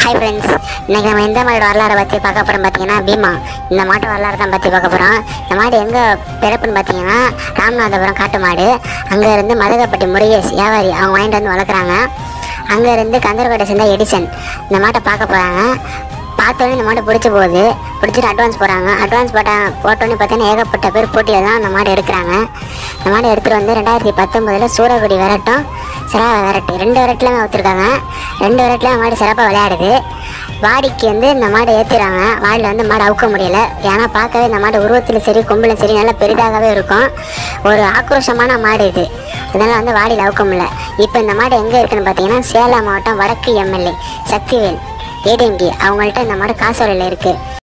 hi friends இன்னைக்கு நம்ம எந்த மாடோட வரலாறை பற்றி பார்க்க போகிறோம் பார்த்தீங்கன்னா பீமா இந்த மாட்டு வரலாறு தான் பற்றி பார்க்க போகிறோம் இந்த மாடு எங்கே பிறப்புன்னு பார்த்தீங்கன்னா ராமநாதபுரம் காட்டு மாடு அங்கே இருந்து மதகப்பட்டி முருகேஷ் வியாபாரி அவங்க வாங்கிட்டு வந்து வளர்க்குறாங்க அங்கே இருந்து கந்தர்கோட்டை சேர்ந்த எடிசன் இந்த மாட்டை பார்க்க போகிறாங்க பார்த்தோன்னே இந்த மாடு பிடிச்சி போகுது பிடிச்சிட்டு அட்வான்ஸ் போகிறாங்க அட்வான்ஸ் போட்ட போட்டோன்னே பார்த்தீங்கன்னா ஏகப்பட்ட பேர் போட்டியில் தான் அந்த மாடு எடுக்கிறாங்க இந்த மாடு எடுத்துகிட்டு வந்து ரெண்டாயிரத்தி பத்தொம்போதில் சூரக்குடி விரட்டும் சிறப்பாக விரட்டு ரெண்டு விரட்டுலாமே ஒத்துருக்காங்க ரெண்டு விரட்டுலாம் மாடு சிறப்பாக விளையாடுது வாடிக்கு வந்து இந்த மாடை ஏற்றிடுறாங்க வாடியில் வந்து மாடு அவுக்க முடியல ஏன்னா பார்க்கவே இந்த மாடு உருவத்தில் சரி கொம்பிலும் சரி நல்லா பெரிதாகவே இருக்கும் ஒரு ஆக்ரோஷமான மாடு இது அதனால் வந்து வாடியில் அவுக்க முடியல இப்போ இந்த மாடு எங்கே இருக்குன்னு பார்த்தீங்கன்னா சேலம் மாவட்டம் வடக்கு எம்எல்ஏ சக்திவேல் ஏடிஎம்கே அவங்கள்ட்ட இந்த மாடு காசோலையில் இருக்குது